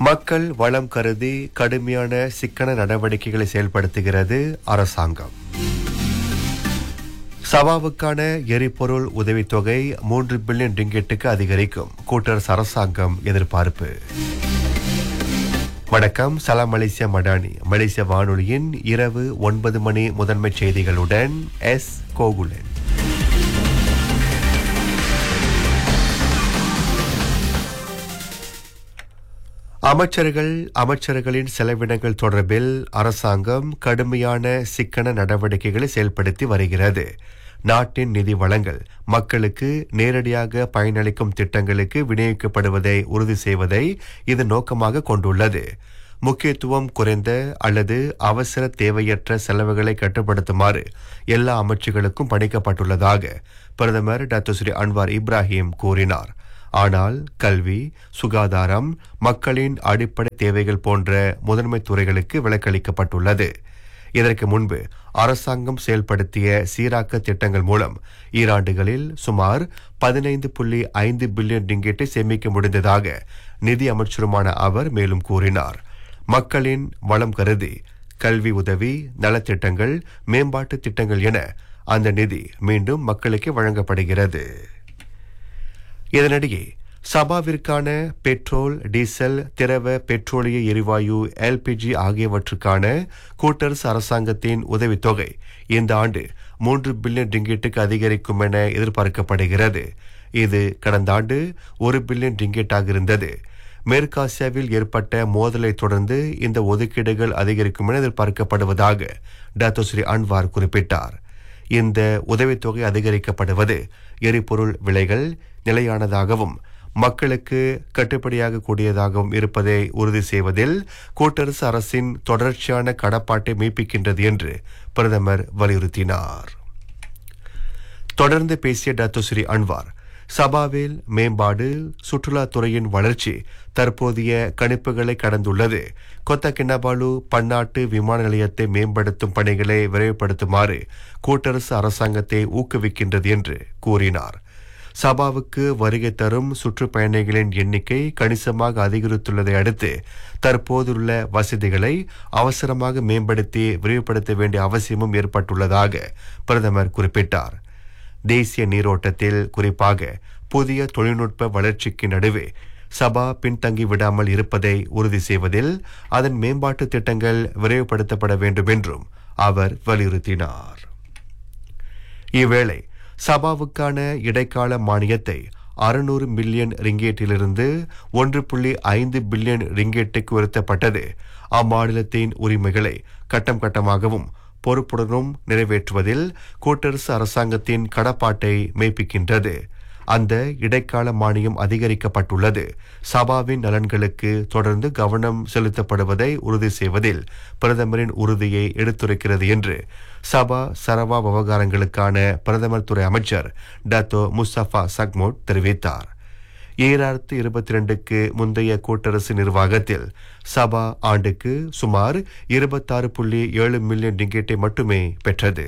மக்கள் வளம் கருதி கடுமையான சிக்கன நடவடிக்கைகளை செயல்படுத்துகிறது அரசாங்கம் சபாவுக்கான எரிபொருள் உதவித்தொகை மூன்று பில்லியன் ரிங்கெட்டுக்கு அதிகரிக்கும் கூட்டரசு அரசாங்கம் எதிர்பார்ப்பு வணக்கம் சலாம் மலேசியா மடானி மலேசிய வானொலியின் இரவு ஒன்பது மணி முதன்மை செய்திகளுடன் எஸ் கோகுலன் அமைச்சர்கள் அமைச்சர்களின் செலவினங்கள் தொடர்பில் அரசாங்கம் கடுமையான சிக்கன நடவடிக்கைகளை செயல்படுத்தி வருகிறது நாட்டின் நிதி வளங்கள் மக்களுக்கு நேரடியாக பயனளிக்கும் திட்டங்களுக்கு விநியோகிக்கப்படுவதை உறுதி செய்வதை இது நோக்கமாக கொண்டுள்ளது முக்கியத்துவம் குறைந்த அல்லது அவசர தேவையற்ற செலவுகளை கட்டுப்படுத்துமாறு எல்லா அமைச்சுகளுக்கும் பணிக்கப்பட்டுள்ளதாக பிரதமர் டாக்டர் ஸ்ரீ அன்வார் இப்ராஹிம் கூறினார் ஆனால் கல்வி சுகாதாரம் மக்களின் அடிப்படை தேவைகள் போன்ற முதன்மை துறைகளுக்கு விலக்களிக்கப்பட்டுள்ளது இதற்கு முன்பு அரசாங்கம் செயல்படுத்திய சீராக்க திட்டங்கள் மூலம் ஈராண்டுகளில் சுமார் பதினைந்து புள்ளி ஐந்து பில்லியன் ரிங்கெட்டை சேமிக்க முடிந்ததாக நிதி அமைச்சருமான அவர் மேலும் கூறினார் மக்களின் வளம் கருதி கல்வி உதவி நலத்திட்டங்கள் மேம்பாட்டு திட்டங்கள் என அந்த நிதி மீண்டும் மக்களுக்கு வழங்கப்படுகிறது இதனிடையே சபாவிற்கான பெட்ரோல் டீசல் திரவ பெட்ரோலிய எரிவாயு எல்பிஜி ஆகியவற்றுக்கான கூட்டரசு அரசாங்கத்தின் உதவித்தொகை இந்த ஆண்டு மூன்று பில்லியன் ரிங்கெட்டுக்கு அதிகரிக்கும் என எதிர்பார்க்கப்படுகிறது இது கடந்த ஆண்டு ஒரு பில்லியன் ரிங்கெட்டாக இருந்தது மேற்காசியாவில் ஏற்பட்ட மோதலை தொடர்ந்து இந்த ஒதுக்கீடுகள் அதிகரிக்கும் என எதிர்பார்க்கப்படுவதாக டாக்டர் ஸ்ரீ அன்வார் குறிப்பிட்டார் இந்த உதவித்தொகை அதிகரிக்கப்படுவது எரிபொருள் விலைகள் நிலையானதாகவும் மக்களுக்கு கட்டுப்படியாக கூடியதாகவும் இருப்பதை உறுதி செய்வதில் கூட்டரசு அரசின் தொடர்ச்சியான கடப்பாட்டை மெய்ப்பிக்கின்றது என்று பிரதமர் வலியுறுத்தினார் தொடர்ந்து பேசிய டாக்டர் ஸ்ரீ அன்வார் சபாவில் மேம்பாடு சுற்றுலாத்துறையின் வளர்ச்சி தற்போதைய கணிப்புகளை கடந்துள்ளது கொத்த கிண்ணபாலு பன்னாட்டு விமான நிலையத்தை மேம்படுத்தும் பணிகளை விரைவுபடுத்துமாறு கூட்டரசு அரசாங்கத்தை ஊக்குவிக்கின்றது என்று கூறினார் சபாவுக்கு வருகை தரும் சுற்றுப்பயணிகளின் எண்ணிக்கை கணிசமாக அதிகரித்துள்ளதை அடுத்து தற்போதுள்ள வசதிகளை அவசரமாக மேம்படுத்தி விரிவுபடுத்த வேண்டிய அவசியமும் ஏற்பட்டுள்ளதாக பிரதமர் குறிப்பிட்டார் தேசிய நீரோட்டத்தில் குறிப்பாக புதிய தொழில்நுட்ப வளர்ச்சிக்கு நடுவே சபா பின்தங்கி விடாமல் இருப்பதை உறுதி செய்வதில் அதன் மேம்பாட்டு திட்டங்கள் விரைவுபடுத்தப்பட வேண்டும் என்றும் அவர் வலியுறுத்தினார் இவ்வேளை சபாவுக்கான இடைக்கால மானியத்தை அறுநூறு மில்லியன் ரிங்கேட்டிலிருந்து ஒன்று புள்ளி ஐந்து பில்லியன் ரிங்கேட்டுக்கு உயர்த்தப்பட்டது அம்மாநிலத்தின் உரிமைகளை கட்டம் கட்டமாகவும் பொறுப்புடனும் நிறைவேற்றுவதில் கூட்டரசு அரசாங்கத்தின் கடப்பாட்டை மெய்ப்பிக்கின்றது அந்த இடைக்கால மானியம் அதிகரிக்கப்பட்டுள்ளது சபாவின் நலன்களுக்கு தொடர்ந்து கவனம் செலுத்தப்படுவதை உறுதி செய்வதில் பிரதமரின் உறுதியை எடுத்துரைக்கிறது என்று சபா சரவா விவகாரங்களுக்கான பிரதமர் துறை அமைச்சர் டாத்தோ முஸ்தபா சக்மோட் தெரிவித்தார் ஈராயிரத்து இருபத்தி ரெண்டுக்கு முந்தைய கூட்டரசு நிர்வாகத்தில் சபா ஆண்டுக்கு சுமார் இருபத்தாறு புள்ளி ஏழு மில்லியன் டிங்கெட்டை மட்டுமே பெற்றது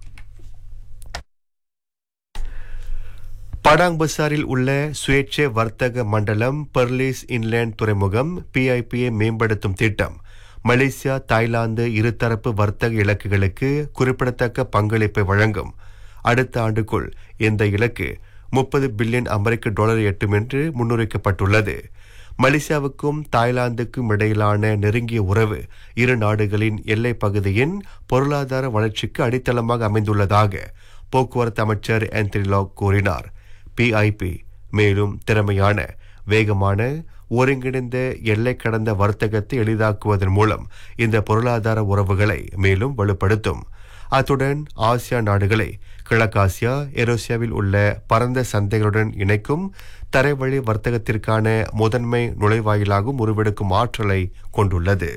படாங் பசாரில் உள்ள சுயேட்சை வர்த்தக மண்டலம் பெர்லிஸ் இன்லேண்ட் துறைமுகம் பிஐபியை மேம்படுத்தும் திட்டம் மலேசியா தாய்லாந்து இருதரப்பு வர்த்தக இலக்குகளுக்கு குறிப்பிடத்தக்க பங்களிப்பை வழங்கும் அடுத்த ஆண்டுக்குள் இந்த இலக்கு முப்பது பில்லியன் அமெரிக்க டாலர் எட்டும் என்று முன்னுரைக்கப்பட்டுள்ளது மலேசியாவுக்கும் தாய்லாந்துக்கும் இடையிலான நெருங்கிய உறவு இரு நாடுகளின் எல்லைப் பகுதியின் பொருளாதார வளர்ச்சிக்கு அடித்தளமாக அமைந்துள்ளதாக போக்குவரத்து அமைச்சர் ஆந்தனிலாக் கூறினார் பிஐபி மேலும் திறமையான வேகமான ஒருங்கிணைந்த எல்லை கடந்த வர்த்தகத்தை எளிதாக்குவதன் மூலம் இந்த பொருளாதார உறவுகளை மேலும் வலுப்படுத்தும் அத்துடன் ஆசியா நாடுகளை கிழக்காசியா எரோசியாவில் உள்ள பரந்த சந்தைகளுடன் இணைக்கும் தரைவழி வர்த்தகத்திற்கான முதன்மை நுழைவாயிலாகவும் உருவெடுக்கும் ஆற்றலை கொண்டுள்ளது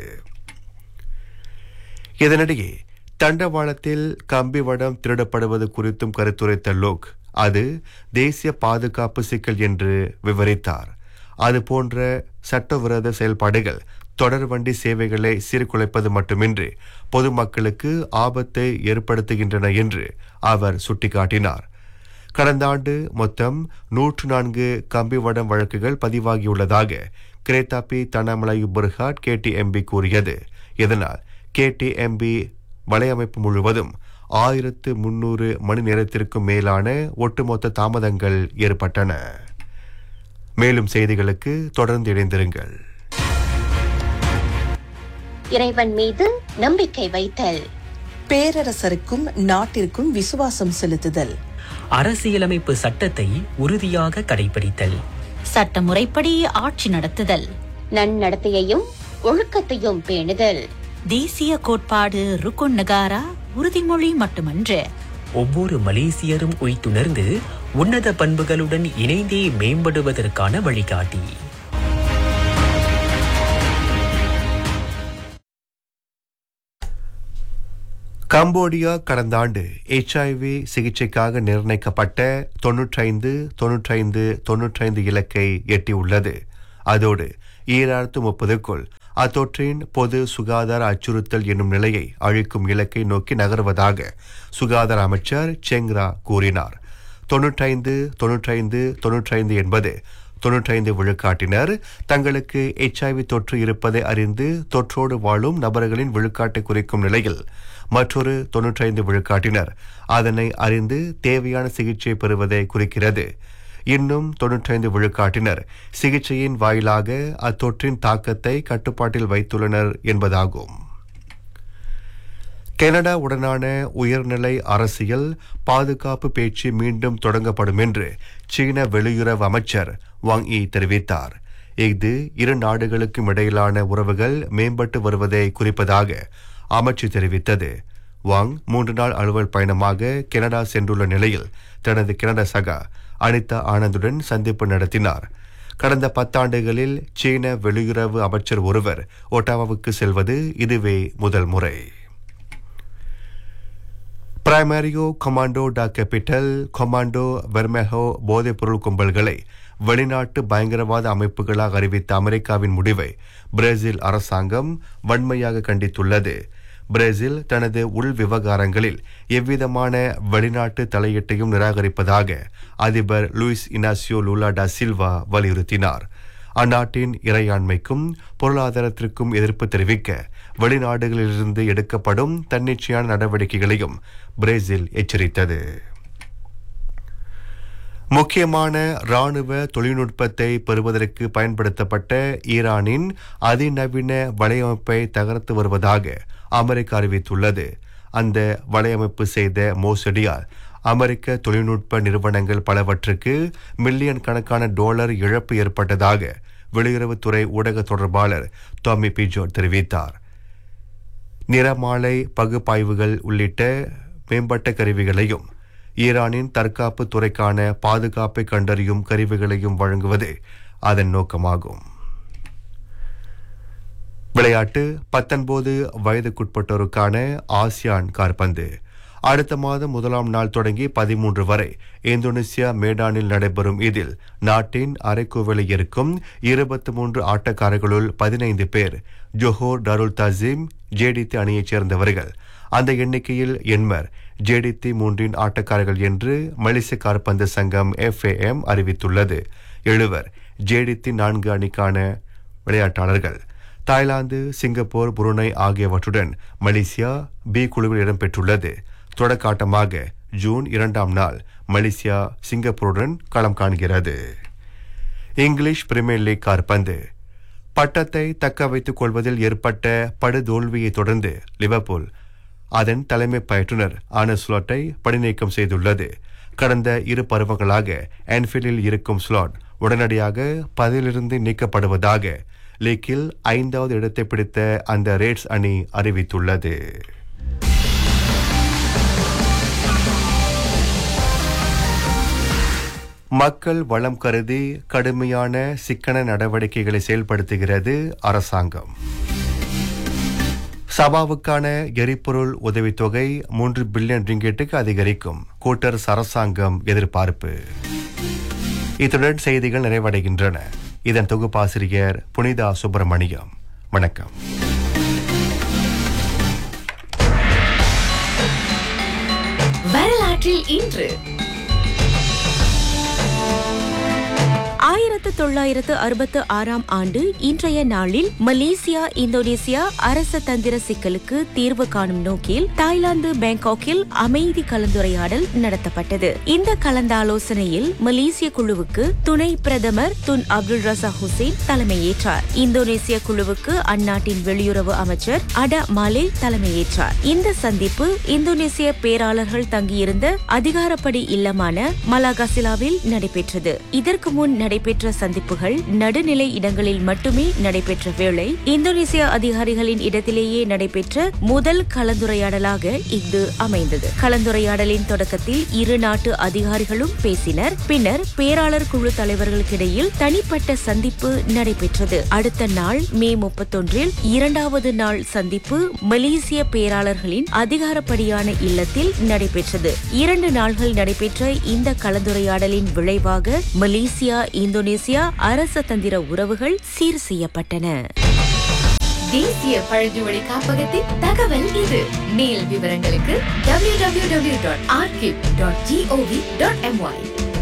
இதனிடையே தண்டவாளத்தில் கம்பி வடம் திருடப்படுவது குறித்தும் கருத்துரைத்த லோக் அது தேசிய பாதுகாப்பு சிக்கல் என்று விவரித்தார் அது போன்ற சட்டவிரோத செயல்பாடுகள் தொடர் வண்டி சேவைகளை சீர்குலைப்பது மட்டுமின்றி பொதுமக்களுக்கு ஆபத்தை ஏற்படுத்துகின்றன என்று அவர் சுட்டிக்காட்டினார் கடந்த ஆண்டு மொத்தம் நூற்று நான்கு கம்பி வடம் வழக்குகள் பதிவாகியுள்ளதாக கிரேத்தாப்பி தனமலையு புர்ஹாட் கேடிஎம்பி கூறியது இதனால் கேடிஎம்பி வலையமைப்பு முழுவதும் ஆயிரத்து முன்னூறு மணி நேரத்திற்கும் மேலான ஒட்டுமொத்த தாமதங்கள் ஏற்பட்டன மேலும் செய்திகளுக்கு தொடர்ந்து இணைந்திருங்கள் இறைவன் மீது நம்பிக்கை வைத்தல் பேரரசருக்கும் நாட்டிற்கும் விசுவாசம் செலுத்துதல் அரசியலமைப்பு சட்டத்தை உறுதியாக கடைபிடித்தல் சட்டமுறைப்படி ஆட்சி நடத்துதல் நன்னடத்தையையும் ஒழுக்கத்தையும் பேணுதல் தேசிய கோட்பாடு ருக்குன் நகாரா உறுதிமொழி மட்டுமன்று ஒவ்வொரு மலேசியரும் உய்த்துணர்ந்து உன்னத பண்புகளுடன் இணைந்தே மேம்படுவதற்கான வழிகாட்டி கம்போடியா கடந்த ஆண்டு எச்ஐவி சிகிச்சைக்காக நிர்ணயிக்கப்பட்ட தொன்னூற்றைந்து தொன்னூற்றைந்து தொன்னூற்றைந்து இலக்கை எட்டியுள்ளது அதோடு ஈராயிரத்து முப்பதுக்குள் அத்தொற்றின் பொது சுகாதார அச்சுறுத்தல் என்னும் நிலையை அழிக்கும் இலக்கை நோக்கி நகர்வதாக சுகாதார அமைச்சர் செங்ரா கூறினார் தொன்னூற்றைந்து தொன்னூற்றைந்து தொன்னூற்றைந்து என்பது தொன்னூற்றைந்து விழுக்காட்டினர் தங்களுக்கு எச்ஐவி தொற்று இருப்பதை அறிந்து தொற்றோடு வாழும் நபர்களின் விழுக்காட்டை குறிக்கும் நிலையில் மற்றொரு தொன்னூற்றைந்து விழுக்காட்டினர் அதனை அறிந்து தேவையான சிகிச்சை பெறுவதை குறிக்கிறது இன்னும் தொன்னூற்றைந்து விழுக்காட்டினர் சிகிச்சையின் வாயிலாக அத்தொற்றின் தாக்கத்தை கட்டுப்பாட்டில் வைத்துள்ளனர் என்பதாகும் கனடா உடனான உயர்நிலை அரசியல் பாதுகாப்பு பேச்சு மீண்டும் தொடங்கப்படும் என்று சீன வெளியுறவு அமைச்சர் வாங் யி தெரிவித்தார் இது இரு நாடுகளுக்கும் இடையிலான உறவுகள் மேம்பட்டு வருவதை குறிப்பதாக அமைச்சு தெரிவித்தது வாங் மூன்று நாள் அலுவல் பயணமாக கனடா சென்றுள்ள நிலையில் தனது கனடா சகா அனிதா ஆனந்துடன் சந்திப்பு நடத்தினார் கடந்த பத்தாண்டுகளில் சீன வெளியுறவு அமைச்சர் ஒருவர் ஒட்டாவாவுக்கு செல்வது இதுவே முதல் முறை Primeiro Comando da Capital Comando Vermelho போதைப்பொருள் கும்பல்களை வெளிநாட்டு பயங்கரவாத அமைப்புகளாக அறிவித்த அமெரிக்காவின் முடிவை பிரேசில் அரசாங்கம் வன்மையாக கண்டித்துள்ளது பிரேசில் தனது உள் விவகாரங்களில் எவ்விதமான வெளிநாட்டு தலையீட்டையும் நிராகரிப்பதாக அதிபர் லூயிஸ் இனாசியோ லூலா டா சில்வா வலியுறுத்தினார் அந்நாட்டின் இறையாண்மைக்கும் பொருளாதாரத்திற்கும் எதிர்ப்பு தெரிவிக்க வெளிநாடுகளிலிருந்து எடுக்கப்படும் தன்னிச்சையான நடவடிக்கைகளையும் பிரேசில் எச்சரித்தது முக்கியமான ராணுவ தொழில்நுட்பத்தை பெறுவதற்கு பயன்படுத்தப்பட்ட ஈரானின் அதிநவீன வலையமைப்பை தகர்த்து வருவதாக அமெரிக்கா அறிவித்துள்ளது அந்த வலையமைப்பு செய்த மோசடியால் அமெரிக்க தொழில்நுட்ப நிறுவனங்கள் பலவற்றுக்கு மில்லியன் கணக்கான டாலர் இழப்பு ஏற்பட்டதாக வெளியுறவுத்துறை ஊடக தொடர்பாளர் டாமி பிஜோட் தெரிவித்தார் நிறமாலை பகுப்பாய்வுகள் உள்ளிட்ட மேம்பட்ட கருவிகளையும் ஈரானின் தற்காப்பு துறைக்கான பாதுகாப்பை கண்டறியும் கருவிகளையும் வழங்குவது அதன் நோக்கமாகும் விளையாட்டு பத்தொன்பது வயதுக்குட்பட்டோருக்கான ஆசியான் கார்பந்து அடுத்த மாதம் முதலாம் நாள் தொடங்கி பதிமூன்று வரை இந்தோனேசியா மேடானில் நடைபெறும் இதில் நாட்டின் அரைக்கோவிலை இருக்கும் இருபத்தி மூன்று ஆட்டக்காரர்களுள் பதினைந்து பேர் ஜொஹோர் டருல் தசீம் ஜேடித்தி அணியைச் சேர்ந்தவர்கள் அந்த எண்ணிக்கையில் எண்மர் ஜேடித்தி மூன்றின் ஆட்டக்காரர்கள் என்று மலேசிய கார்பந்து சங்கம் எஃப்ஏஎம் அறிவித்துள்ளது எழுவர் ஜேடித்தி நான்கு அணிக்கான விளையாட்டாளர்கள் தாய்லாந்து சிங்கப்பூர் புருனை ஆகியவற்றுடன் மலேசியா பி குழுவில் இடம்பெற்றுள்ளது தொடக்காட்டமாக ஜூன் இரண்டாம் நாள் மலேசியா சிங்கப்பூருடன் களம் காண்கிறது இங்கிலீஷ் பிரீமியர் லீக் கார்பந்து பட்டத்தை தக்க வைத்துக் கொள்வதில் ஏற்பட்ட படுதோல்வியை தொடர்ந்து லிவர்பூல் அதன் தலைமை பயிற்றுனர் ஆனஸ்லாட்டை பணிநீக்கம் செய்துள்ளது கடந்த இரு பருவங்களாக ஆன்ஃபீல்டில் இருக்கும் ஸ்லாட் உடனடியாக பதிலிருந்து நீக்கப்படுவதாக லீக்கில் ஐந்தாவது இடத்தை பிடித்த அந்த ரேட்ஸ் அணி அறிவித்துள்ளது மக்கள் வளம் கருதி கடுமையான சிக்கன நடவடிக்கைகளை செயல்படுத்துகிறது அரசாங்கம் சபாவுக்கான எரிபொருள் உதவித்தொகை மூன்று பில்லியன் ரிங்கெட்டுக்கு அதிகரிக்கும் கூட்டரசு அரசாங்கம் எதிர்பார்ப்பு இத்துடன் செய்திகள் நிறைவடைகின்றன இதன் தொகுப்பாசிரியர் புனிதா சுப்பிரமணியம் வணக்கம் வரலாற்றில் இன்று ஆயிரத்து தொள்ளாயிரத்து அறுபத்து ஆறாம் ஆண்டு இன்றைய நாளில் மலேசியா இந்தோனேசியா அரச தந்திர சிக்கலுக்கு தீர்வு காணும் நோக்கில் தாய்லாந்து பேங்காக்கில் அமைதி கலந்துரையாடல் நடத்தப்பட்டது இந்த கலந்தாலோசனையில் மலேசிய குழுவுக்கு துணை பிரதமர் துன் அப்துல் ரசா ஹுசேன் தலைமையேற்றார் இந்தோனேசிய குழுவுக்கு அந்நாட்டின் வெளியுறவு அமைச்சர் அட மாலே தலைமையேற்றார் இந்த சந்திப்பு இந்தோனேசிய பேராளர்கள் தங்கியிருந்த அதிகாரப்படி இல்லமான மலாகாசிலாவில் நடைபெற்றது இதற்கு முன் நடைபெற்ற சந்திப்புகள் நடுநிலை இடங்களில் மட்டுமே நடைபெற்ற வேளை இந்தோனேசிய அதிகாரிகளின் இடத்திலேயே நடைபெற்ற முதல் கலந்துரையாடலாக இது அமைந்தது கலந்துரையாடலின் தொடக்கத்தில் இரு நாட்டு அதிகாரிகளும் பேசினர் பின்னர் பேராளர் குழு தலைவர்களுக்கிடையில் தனிப்பட்ட சந்திப்பு நடைபெற்றது அடுத்த நாள் மே முப்பத்தொன்றில் இரண்டாவது நாள் சந்திப்பு மலேசிய பேராளர்களின் அதிகாரப்படியான இல்லத்தில் நடைபெற்றது இரண்டு நாள்கள் நடைபெற்ற இந்த கலந்துரையாடலின் விளைவாக மலேசியா இந்தோனேசியா அரச தந்திர உறவுகள் சீர் செய்யப்பட்டன தேசிய பழங்குடி காப்பகத்தின் தகவல் இது மேல் விவரங்களுக்கு www.archive.gov.my